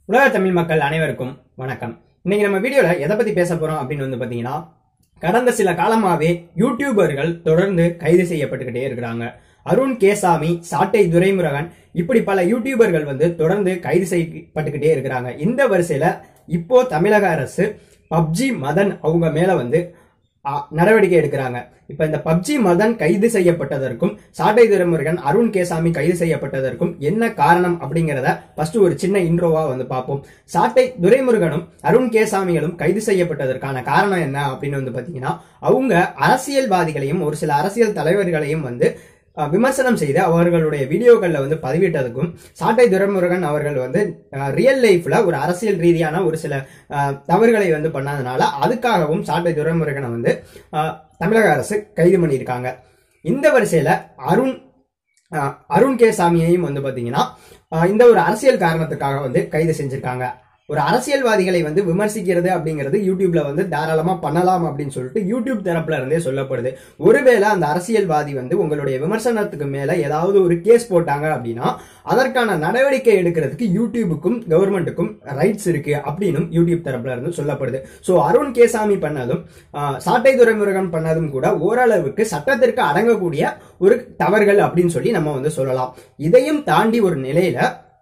உலக தமிழ் மக்கள் அனைவருக்கும் வணக்கம் இன்னைக்கு நம்ம வீடியோல எதை பத்தி பேச போறோம் அப்படின்னு வந்து பாத்தீங்கன்னா கடந்த சில காலமாவே யூடியூபர்கள் தொடர்ந்து கைது செய்யப்பட்டுக்கிட்டே இருக்கிறாங்க அருண் கேசாமி சாட்டை துரைமுருகன் இப்படி பல யூடியூபர்கள் வந்து தொடர்ந்து கைது செய்யப்பட்டுக்கிட்டே இருக்கிறாங்க இந்த வரிசையில இப்போ தமிழக அரசு பப்ஜி மதன் அவங்க மேல வந்து ஆ, நடவடிக்கை எடுக்கிறாங்க இப்ப இந்த பப்ஜி மதன் கைது செய்யப்பட்டதற்கும் சாட்டை துரைமுருகன் அருண் கேசாமி கைது செய்யப்பட்டதற்கும் என்ன காரணம் அப்படிங்கறத ஃபர்ஸ்ட் ஒரு சின்ன இன்ட்ரோவா வந்து பார்ப்போம் சாட்டை துரைமுருகனும் அருண் கேசாமிகளும் கைது செய்யப்பட்டதற்கான காரணம் என்ன அப்படின்னு வந்து பாத்தீங்கன்னா அவங்க அரசியல்வாதிகளையும் ஒரு சில அரசியல் தலைவர்களையும் வந்து அஹ், விமர்சனம் செய்து அவர்களுடைய வீடியோக்கள்ல வந்து பதிவிட்டதுக்கும் சாட்டை துரைமுருகன் அவர்கள் வந்து ரியல் லைஃப்ல ஒரு அரசியல் ரீதியான ஒரு சில அஹ், தவறுகளை வந்து பண்ணாதனால அதுக்காகவும் சாட்டை துரைமுருகனை வந்து அஹ், தமிழக அரசு கைது பண்ணியிருக்காங்க இந்த வரிசையில அருண் அஹ், அருண் கே சாமியையும் வந்து பாத்தீங்கன்னா அஹ், இந்த ஒரு அரசியல் காரணத்துக்காக வந்து கைது செஞ்சிருக்காங்க ஒரு அரசியல்வாதிகளை வந்து விமர்சிக்கிறது அப்படிங்கிறது யூடியூப்ல வந்து தாராளமா பண்ணலாம் அப்படின்னு சொல்லிட்டு யூடியூப் தரப்புல இருந்தே சொல்லப்படுது ஒருவேளை அந்த அரசியல்வாதி வந்து உங்களுடைய விமர்சனத்துக்கு மேல ஏதாவது ஒரு கேஸ் போட்டாங்க அப்படின்னா அதற்கான நடவடிக்கை எடுக்கிறதுக்கு யூடியூபுக்கும் கவர்மெண்ட்டுக்கும் ரைட்ஸ் இருக்கு அப்படின்னும் யூடியூப் தரப்புல இருந்து சொல்லப்படுது சோ அருண் கேசாமி பண்ணதும் ஆஹ், சாட்டை துரைமுருகன் பண்ணதும் கூட ஓரளவுக்கு சட்டத்திற்கு அடங்கக்கூடிய ஒரு தவறுகள் அப்படின்னு சொல்லி நம்ம வந்து சொல்லலாம் இதையும் தாண்டி ஒரு நிலையில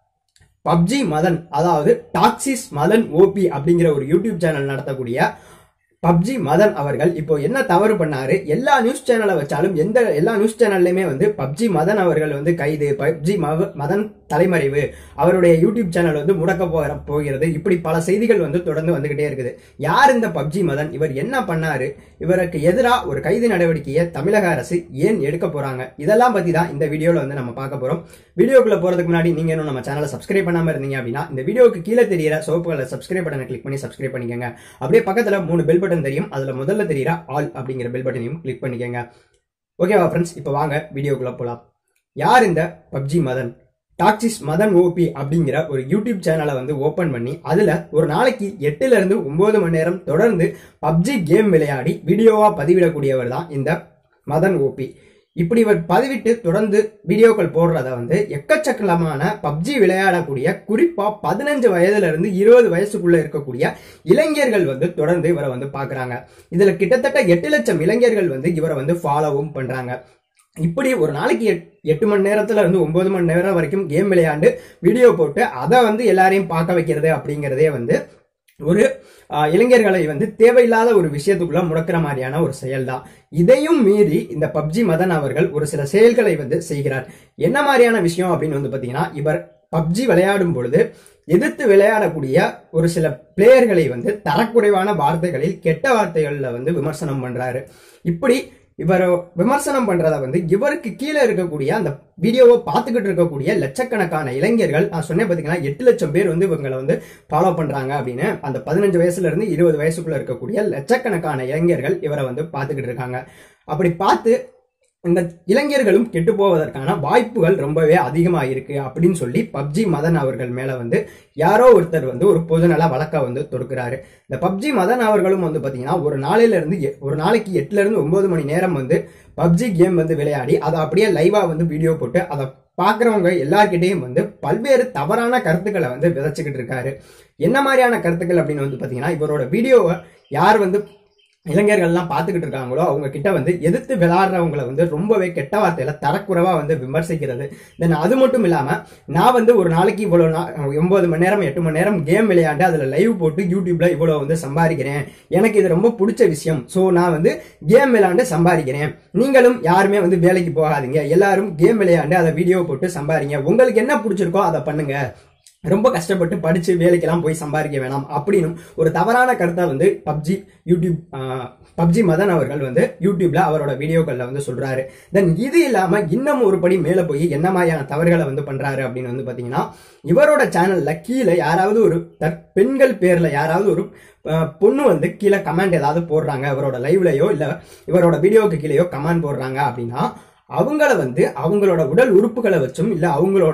பப்ஜி மதன் அதாவது டாக்ஸிஸ் மதன் ஓபி அப்படிங்கிற ஒரு யூடியூப் சேனல் நடத்தக்கூடிய பப்ஜி மதன் அவர்கள் இப்போ என்ன தவறு பண்ணாரு எல்லா நியூஸ் சேனலை வச்சாலும் எந்த எல்லா நியூஸ் சேனல்லையுமே வந்து பப்ஜி மதன் அவர்கள் வந்து கைது பப்ஜி மவ- மதன் தலைமறைவு அவருடைய யூடியூப் சேனல் வந்து முடக்க போகிற போகிறது இப்படி பல செய்திகள் வந்து தொடர்ந்து வந்துகிட்டே இருக்குது யார் இந்த பப்ஜி மதன் இவர் என்ன பண்ணாரு இவருக்கு எதிராக ஒரு கைது நடவடிக்கையை தமிழக அரசு ஏன் எடுக்க போறாங்க இதெல்லாம் பத்தி தான் இந்த வீடியோல வந்து நம்ம பார்க்க போறோம் வீடியோக்குள்ள போறதுக்கு முன்னாடி நீங்க இன்னும் நம்ம சேனலை சப்ஸ்கிரைப் பண்ணாம இருந்தீங்க அப்படின்னா இந்த வீடியோக்கு கீழே தெரியற சிவப்பு கலர் சப்ஸ்கிரைப் பட்டனை கிளிக் பண்ணி சப்ஸ்கிரைப் பண்ணிக்கோங்க அப்படியே பக்கத்துல மூணு பெல் பட்டன் தெரியும் அதுல முதல்ல தெரியற ஆல் அப்படிங்கிற பெல் பட்டனையும் கிளிக் பண்ணிக்கோங்க ஓகேவா ஃப்ரெண்ட்ஸ் இப்போ வாங்க வீடியோக்குள்ள போலாம் யார் இந்த PUBG Madan toxic Madan OP அப்படிங்கிற ஒரு யூடியூப் சேனலை வந்து ஓபன் பண்ணி அதுல ஒரு நாளைக்கு எட்டுல இருந்து ஒன்பது மணி நேரம் தொடர்ந்து பப்ஜி கேம் விளையாடி வீடியோவா பதிவிடக்கூடியவர் தான் இந்த மதன் ஓபி இப்படி இவர் பதிவிட்டு தொடர்ந்து வீடியோக்கள் போடுறத வந்து எக்கச்சக்கமான பப்ஜி விளையாடக்கூடிய குறிப்பா பதினஞ்சு வயதுல இருந்து இருபது வயசுக்குள்ள இருக்கக்கூடிய இளைஞர்கள் வந்து தொடர்ந்து இவரை வந்து பாக்குறாங்க இதுல கிட்டத்தட்ட எட்டு லட்சம் இளைஞர்கள் வந்து இவரை வந்து ஃபாலோவும் பண்றாங்க இப்படி ஒரு நாளைக்கு எட்- எட்டு மணி நேரத்துல இருந்து ஒன்பது மணி நேரம் வரைக்கும் கேம் விளையாண்டு வீடியோ போட்டு அதை வந்து எல்லாரையும் பார்க்க வைக்கிறது அப்படிங்கிறதே வந்து ஒரு ஆஹ், இளைஞர்களை வந்து தேவையில்லாத ஒரு விஷயத்துக்குள்ள முடக்கிற மாதிரியான ஒரு செயல்தான் இதையும் மீறி இந்த பப்ஜி மதன் அவர்கள் ஒரு சில செயல்களை வந்து செய்கிறார் என்ன மாதிரியான விஷயம் அப்படின்னு வந்து பாத்தீங்கன்னா இவர் பப்ஜி விளையாடும் பொழுது எதிர்த்து விளையாடக்கூடிய ஒரு சில பிளேயர்களை வந்து தரக்குறைவான வார்த்தைகளில் கெட்ட வார்த்தைகள்ல வந்து விமர்சனம் பண்றாரு இப்படி இவர் விமர்சனம் பண்றத வந்து இவருக்கு கீழே இருக்கக்கூடிய அந்த வீடியோவை பார்த்துக்கிட்டு இருக்கக்கூடிய லட்சக்கணக்கான இளைஞர்கள் நான் சொன்னேன் பாத்தீங்கன்னா எட்டு லட்சம் பேர் வந்து இவங்களை வந்து ஃபாலோ பண்றாங்க அப்படின்னு அந்த பதினஞ்சு வயசுல இருந்து இருபது வயசுக்குள்ள இருக்கக்கூடிய லட்சக்கணக்கான இளைஞர்கள் இவரை வந்து பார்த்துக்கிட்டு இருக்காங்க அப்படி பார்த்து இந்த இளைஞர்களும் கெட்டு போவதற்கான வாய்ப்புகள் ரொம்பவே அதிகமாக இருக்கு அப்படின்னு சொல்லி பப்ஜி மதன் அவர்கள் மேல வந்து யாரோ ஒருத்தர் வந்து ஒரு பொதுநல வழக்க வந்து தொடுக்கிறாரு இந்த பப்ஜி மதன் அவர்களும் வந்து பாத்தீங்கன்னா ஒரு நாளையில இருந்து எ- ஒரு நாளைக்கு எட்டுல இருந்து ஒன்பது மணி நேரம் வந்து பப்ஜி கேம் வந்து விளையாடி அதை அப்படியே லைவா வந்து வீடியோ போட்டு அதை பாக்குறவங்க எல்லார்கிட்டயும் வந்து பல்வேறு தவறான கருத்துக்களை வந்து விதைச்சுக்கிட்டு இருக்காரு என்ன மாதிரியான கருத்துக்கள் அப்படின்னு வந்து பாத்தீங்கன்னா இவரோட வீடியோவை யார் வந்து இளைஞர்கள்லாம் பார்த்துக்கிட்டு இருக்காங்களோ அவங்க கிட்ட வந்து எதிர்த்து விளையாடுறவங்களை வந்து ரொம்பவே கெட்ட வார்த்தையில தரக்குறைவா வந்து விமர்சிக்கிறது தென் அது மட்டும் இல்லாம நான் வந்து ஒரு நாளைக்கு இவ்வளவு நா- ஒன்பது மணி நேரம் எட்டு மணி நேரம் கேம் விளையாண்டு அதுல லைவ் போட்டு யூடியூப்ல இவ்வளவு வந்து சம்பாதிக்கிறேன் எனக்கு இது ரொம்ப பிடிச்ச விஷயம் சோ நான் வந்து கேம் விளையாண்டு சம்பாதிக்கிறேன் நீங்களும் யாருமே வந்து வேலைக்கு போகாதீங்க எல்லாரும் கேம் விளையாண்டு அதை வீடியோ போட்டு சம்பாதிங்க உங்களுக்கு என்ன பிடிச்சிருக்கோ அதை பண்ணுங்க ரொம்ப கஷ்டப்பட்டு படிச்சு வேலைக்கெல்லாம் போய் சம்பாதிக்க வேணாம் அப்படின்னு ஒரு தவறான கருத்தை வந்து பப்ஜி யூடியூப் பப்ஜி மதன் அவர்கள் வந்து யூடியூப்ல அவரோட வீடியோக்கள்ல வந்து சொல்றாரு தென் இது இல்லாம இன்னும் ஒரு படி மேல போய் என்ன மாதிரியான தவறுகளை வந்து பண்றாரு அப்படின்னு வந்து பாத்தீங்கன்னா இவரோட சேனல்ல கீழே யாராவது ஒரு தற் பெண்கள் பேர்ல யாராவது ஒரு அஹ், பொண்ணு வந்து கீழே கமெண்ட் ஏதாவது போடுறாங்க இவரோட லைவ்லயோ இல்ல இவரோட வீடியோக்கு கீழேயோ கமெண்ட் போடுறாங்க அப்படின்னா அவங்கள வந்து அவங்களோட உடல் உறுப்புகளை வச்சும் இல்ல அவங்களோட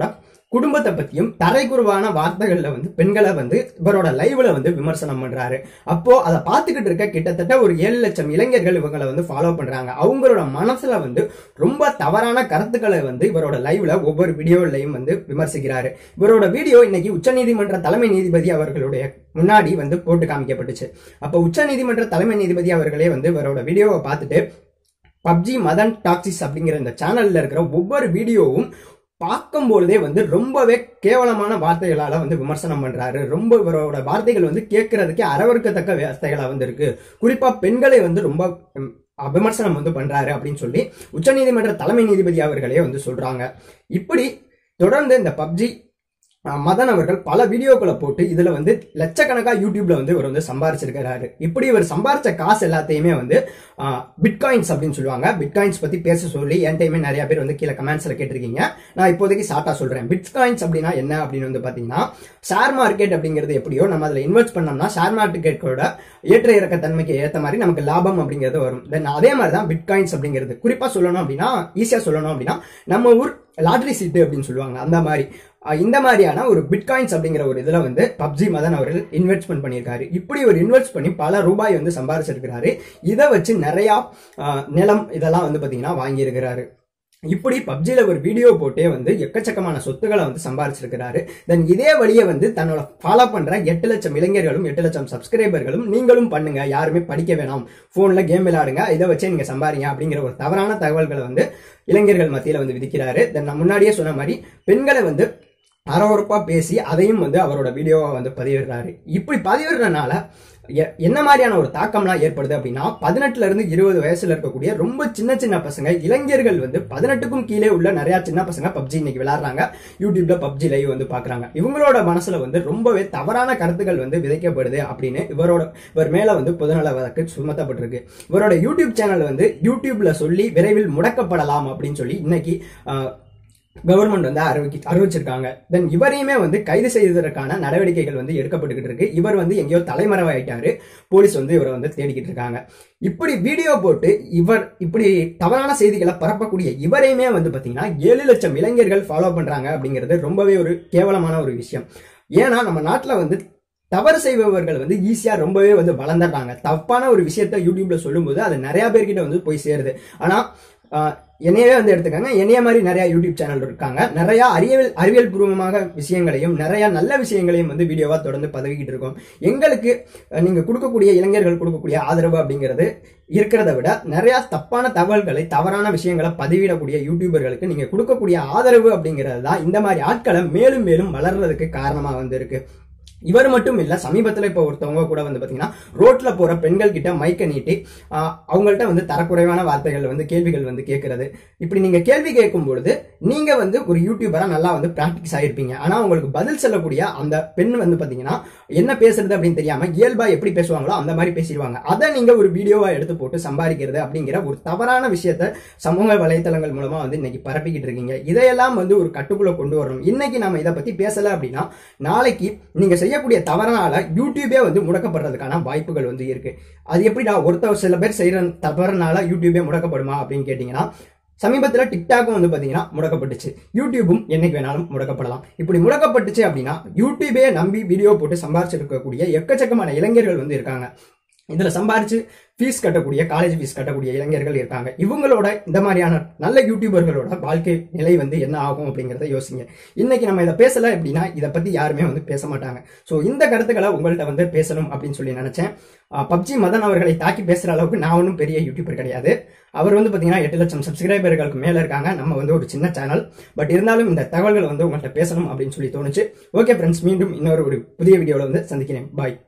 குடும்பத்தை பத்தியும் தரைக்குறவான வார்த்தைகள்ல வந்து பெண்களை வந்து இவரோட லைவ்ல வந்து விமர்சனம் பண்றாரு அப்போ அதை பார்த்துக்கிட்டு இருக்க கிட்டத்தட்ட ஒரு ஏழு லட்சம் இளைஞர்கள் இவங்களை வந்து ஃபாலோ பண்றாங்க அவங்களோட மனசுல வந்து ரொம்ப தவறான கருத்துக்களை வந்து இவரோட லைவ்ல ஒவ்வொரு வீடியோலையும் வந்து விமர்சிக்கிறாரு இவரோட வீடியோ இன்னைக்கு உச்சநீதிமன்ற தலைமை நீதிபதி அவர்களுடைய முன்னாடி வந்து போட்டு காமிக்கப்பட்டுச்சு அப்போ உச்சநீதிமன்ற தலைமை நீதிபதி அவர்களே வந்து இவரோட வீடியோவை பார்த்துட்டு பப்ஜி மதன் டாக்ஸிஸ் அப்படிங்கிற இந்த சேனல்ல இருக்கிற ஒவ்வொரு வீடியோவும் பார்க்கும்பொழுதே வந்து ரொம்பவே கேவலமான வார்த்தைகளால வந்து விமர்சனம் பண்றாரு ரொம்ப இவரோட வார்த்தைகள் வந்து கேட்கறதுக்கே அரவறுக்கத்தக்க வார்த்தைகளா வந்து இருக்கு குறிப்பா பெண்களை வந்து ரொம்ப ம், விமர்சனம் வந்து பண்றாரு அப்படின்னு சொல்லி உச்சநீதிமன்ற தலைமை நீதிபதி அவர்களே வந்து சொல்றாங்க இப்படி தொடர்ந்து இந்த பப்ஜி அஹ், மதன் அவர்கள் பல வீடியோக்களை போட்டு இதுல வந்து லட்சக்கணக்கா யூடியூப்ல வந்து இவர் வந்து சம்பாரிச்சிருக்கிறாரு இப்படி இவர் சம்பாரிச்ச காசு எல்லாத்தையுமே வந்து பிட்காயின்ஸ் அப்படின்னு சொல்லுவாங்க பிட்காயின்ஸ் பத்தி பேச சொல்லி என்கிட்டயுமே நிறைய பேர் வந்து கீழே கமெண்ட்ஸ்ல கேட்டிருக்கீங்க நான் இப்போதைக்கு ஷார்ட்டா சொல்றேன் பிட்காயின்ஸ் அப்படின்னா என்ன அப்படின்னு வந்து பாத்தீங்கன்னா ஷேர் மார்க்கெட் அப்படிங்கிறது எப்படியோ நம்ம அதுல இன்வெஸ்ட் பண்ணோம்னா ஷேர் மார்க்கெட்டோட ஏற்ற இறக்க தன்மைக்கு ஏற்ற மாதிரி நமக்கு லாபம் அப்படிங்கிறது வரும் தென் அதே மாதிரி தான் பிட்காயின்ஸ் அப்படிங்கிறது குறிப்பா சொல்லணும் அப்படின்னா ஈஸியா சொல்லணும் அப்படின்னா நம்ம ஊர் லாட்டரி சீட்டு அப்படின்னு சொல்லுவாங்க அந்த மாதிரி அஹ் இந்த மாதிரியான ஒரு பிட்காயின்ஸ் அப்படிங்கிற ஒரு இதுல வந்து பப்ஜி மதன் அவர்கள் இன்வெஸ்ட்மெண்ட் பண்ணியிருக்காரு இப்படி ஒரு இன்வெஸ்ட் பண்ணி பல ரூபாய் வந்து சம்பாரிச்சிருக்கிறாரு இதை வச்சு நிறைய அஹ், நிலம் இதெல்லாம் வந்து பாத்தீங்கன்னா வாங்கியிருக்கிறாரு இப்படி பப்ஜில ஒரு வீடியோ போட்டே வந்து எக்கச்சக்கமான சொத்துக்களை வந்து சம்பாரிச்சிருக்கிறாரு தென் இதே வழியை வந்து தன்னோட ஃபாலோ பண்ற எட்டு லட்சம் இளைஞர்களும் எட்டு லட்சம் சப்ஸ்கிரைபர்களும் நீங்களும் பண்ணுங்க யாருமே படிக்க வேணாம் போன்ல கேம் விளையாடுங்க இதை வச்சே நீங்க சம்பாரிங்க அப்படிங்கிற ஒரு தவறான தகவல்களை வந்து இளைஞர்கள் மத்தியில வந்து விதிக்கிறாரு தென் நான் முன்னாடியே சொன்ன மாதிரி பெண்களை வந்து அரவறுப்பா பேசி அதையும் வந்து அவரோட வீடியோவா வந்து பதிவிடுறாரு இப்படி பதிவிடுறதுனால எ- என்ன மாதிரியான ஒரு தாக்கம்லாம் ஏற்படுது அப்படின்னா பதினெட்டுல இருந்து இருபது வயசுல இருக்கக்கூடிய ரொம்ப சின்ன சின்ன பசங்க இளைஞர்கள் வந்து பதினெட்டுக்கும் கீழே உள்ள நிறைய சின்ன பசங்க பப்ஜி இன்னைக்கு விளையாடுறாங்க யூடியூப்ல பப்ஜி லைவ் வந்து பாக்குறாங்க இவங்களோட மனசுல வந்து ரொம்பவே தவறான கருத்துக்கள் வந்து விதைக்கப்படுது அப்படின்னு இவரோட இவர் மேல வந்து பொதுநல வழக்கு சுமத்தப்பட்டிருக்கு இவரோட யூடியூப் சேனல் வந்து யூடியூப்ல சொல்லி விரைவில் முடக்கப்படலாம் அப்படின்னு சொல்லி இன்னைக்கு ஆஹ், கவர்மெண்ட் வந்து அறிவிக்க அறிவிச்சிருக்காங்க தென் இவரையுமே வந்து கைது செய்வதற்கான நடவடிக்கைகள் வந்து எடுக்கப்பட்டுக்கிட்டு இருக்கு இவர் வந்து எங்கேயோ தலைமறைவாயிட்டாரு போலீஸ் வந்து இவரை வந்து தேடிக்கிட்டு இருக்காங்க இப்படி வீடியோ போட்டு இவர் இப்படி தவறான செய்திகளை பரப்பக்கூடிய இவரையுமே வந்து பாத்தீங்கன்னா ஏழு லட்சம் இளைஞர்கள் ஃபாலோ பண்றாங்க அப்படிங்கிறது ரொம்பவே ஒரு கேவலமான ஒரு விஷயம் ஏன்னா நம்ம நாட்டுல வந்து தவறு செய்பவர்கள் வந்து ஈஸியா ரொம்பவே வந்து வளர்ந்துடுறாங்க தப்பான ஒரு விஷயத்த யூடியூப்ல சொல்லும்போது அது நிறைய பேர்கிட்ட வந்து போய் சேருது ஆனா ஆஹ், என்னையவே வந்து எடுத்துக்கங்க என்னைய மாதிரி நிறைய யூடியூப் சேனல் இருக்காங்க நிறைய அறிவியல் அறிவியல் பூர்வமாக விஷயங்களையும் நிறைய நல்ல விஷயங்களையும் வந்து வீடியோவா தொடர்ந்து பதவிக்கிட்டு இருக்கோம் எங்களுக்கு அஹ், நீங்க கொடுக்கக்கூடிய இளைஞர்கள் கொடுக்கக்கூடிய ஆதரவு அப்படிங்கிறது இருக்கிறத விட நிறைய தப்பான தகவல்களை தவறான விஷயங்களை பதிவிடக்கூடிய யூடியூபர்களுக்கு நீங்க கொடுக்கக்கூடிய ஆதரவு அப்படிங்கிறது தான் இந்த மாதிரி ஆட்களை மேலும் மேலும் வளர்றதுக்கு காரணமா வந்து இருக்கு இவர் மட்டும் இல்ல சமீபத்துல இப்ப ஒருத்தவங்க கூட வந்து பாத்தீங்கன்னா ரோட்ல போற பெண்கள் கிட்ட மைக்க நீட்டி ஆஹ், அவங்கள்ட்ட வந்து தரக்குறைவான வார்த்தைகள் வந்து கேள்விகள் வந்து கேட்கறது இப்படி நீங்க கேள்வி கேட்கும் பொழுது நீங்க வந்து ஒரு யூடியூபரா நல்லா வந்து பிராக்டிஸ் ஆயிருப்பீங்க ஆனா உங்களுக்கு பதில் சொல்லக்கூடிய அந்த பெண் வந்து பாத்தீங்கன்னா என்ன பேசுறது அப்படின்னு தெரியாம இயல்பா எப்படி பேசுவாங்களோ அந்த மாதிரி பேசிடுவாங்க அதை நீங்க ஒரு வீடியோவா எடுத்து போட்டு சம்பாதிக்கிறது அப்படிங்கிற ஒரு தவறான விஷயத்த சமூக வலைத்தளங்கள் மூலமா வந்து இன்னைக்கு பரப்பிக்கிட்டு இருக்கீங்க இதையெல்லாம் வந்து ஒரு கட்டுக்குள்ள கொண்டு வரணும் இன்னைக்கு நம்ம இதை பத்தி பேசல அப்படின்னா நாளைக்கு நீங்க செய்யக்கூடிய தவறனால யூடியூபே வந்து முடக்கப்படுறதுக்கான வாய்ப்புகள் வந்து இருக்கு அது எப்படிடா ஒருத்தர் சில பேர் செய்யற தவறனால யூடியூபே முடக்கப்படுமா அப்படின்னு கேட்டீங்கன்னா சமீபத்துல டிக்டாக்கும் வந்து பாத்தீங்கன்னா முடக்கப்பட்டுச்சு யூடியூபும் என்னைக்கு வேணாலும் முடக்கப்படலாம் இப்படி முடக்கப்பட்டுச்சு அப்படின்னா யூடியூபே நம்பி வீடியோ போட்டு சம்பாரிச்சிருக்கக்கூடிய எக்கச்சக்கமான இளைஞர்கள் வந்து இருக்காங்க இதுல சம்பாரிச்சு ஃபீஸ் கட்டக்கூடிய காலேஜ் ஃபீஸ் கட்டக்கூடிய இளைஞர்கள் இருக்காங்க இவங்களோட இந்த மாதிரியான நல்ல யூடியூபர்களோட வாழ்க்கை நிலை வந்து என்ன ஆகும் அப்படிங்கறத யோசிங்க இன்னைக்கு நம்ம இதை பேசல அப்படின்னா இதை பத்தி யாருமே வந்து பேச மாட்டாங்க ஸோ இந்த கருத்துக்களை உங்கள்கிட்ட வந்து பேசணும் அப்படின்னு சொல்லி நினைச்சேன் பப்ஜி மதன் அவர்களை தாக்கி பேசுற அளவுக்கு நான் ஒன்றும் பெரிய யூடியூபர் கிடையாது அவர் வந்து பாத்தீங்கன்னா எட்டு லட்சம் சப்ஸ்கிரைபர்களுக்கு மேல இருக்காங்க நம்ம வந்து ஒரு சின்ன சேனல் பட் இருந்தாலும் இந்த தகவல்களை வந்து உங்கள்கிட்ட பேசணும் அப்படின்னு சொல்லி தோணுச்சு ஓகே ஃப்ரெண்ட்ஸ் மீண்டும் இன்னொரு ஒரு புதிய வீடியோவில் வந்து சந்திக்கிறேன் பாய்